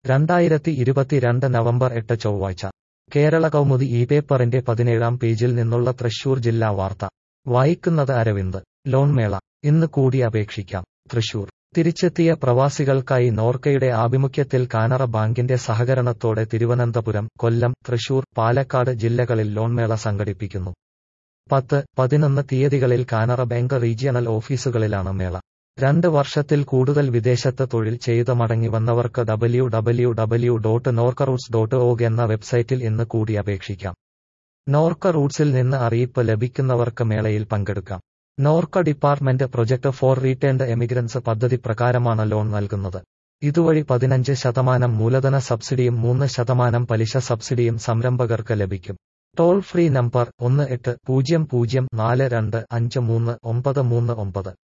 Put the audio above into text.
രണ്ടായിരത്തി ഇരുപത്തിരണ്ട് നവംബർ എട്ട് ചൊവ്വാഴ്ച കേരള കൗമുദി ഈ പേപ്പറിന്റെ പതിനേഴാം പേജിൽ നിന്നുള്ള തൃശൂർ ജില്ലാ വാർത്ത വായിക്കുന്നത് അരവിന്ദ് ലോൺമേള ഇന്ന് കൂടി അപേക്ഷിക്കാം തൃശൂർ തിരിച്ചെത്തിയ പ്രവാസികൾക്കായി നോർക്കയുടെ ആഭിമുഖ്യത്തിൽ കാനറ ബാങ്കിന്റെ സഹകരണത്തോടെ തിരുവനന്തപുരം കൊല്ലം തൃശൂർ പാലക്കാട് ജില്ലകളിൽ ലോൺമേള സംഘടിപ്പിക്കുന്നു പത്ത് പതിനൊന്ന് തീയതികളിൽ കാനറ ബാങ്ക് റീജിയണൽ ഓഫീസുകളിലാണ് മേള രണ്ട് വർഷത്തിൽ കൂടുതൽ വിദേശത്ത് തൊഴിൽ ചെയ്ത് മടങ്ങി വന്നവർക്ക് W W W dot Norka roots dot org എന്ന വെബ്സൈറ്റിൽ ഇന്ന് കൂടി അപേക്ഷിക്കാം നോർക്ക റൂട്ട്സിൽ നിന്ന് അറിയിപ്പ് ലഭിക്കുന്നവർക്ക് മേളയിൽ പങ്കെടുക്കാം Norka department project for returned emigrants പദ്ധതി പ്രകാരമാണ് ലോൺ നൽകുന്നത് ഇതുവഴി പതിനഞ്ച് ശതമാനം മൂലധന സബ്സിഡിയും മൂന്ന് ശതമാനം പലിശ സബ്സിഡിയും സംരംഭകർക്ക് ലഭിക്കും ടോൾ ഫ്രീ നമ്പർ ഒന്ന് എട്ട് പൂജ്യം പൂജ്യം നാല് രണ്ട് അഞ്ച് മൂന്ന് ഒമ്പത് മൂന്ന് ഒമ്പത്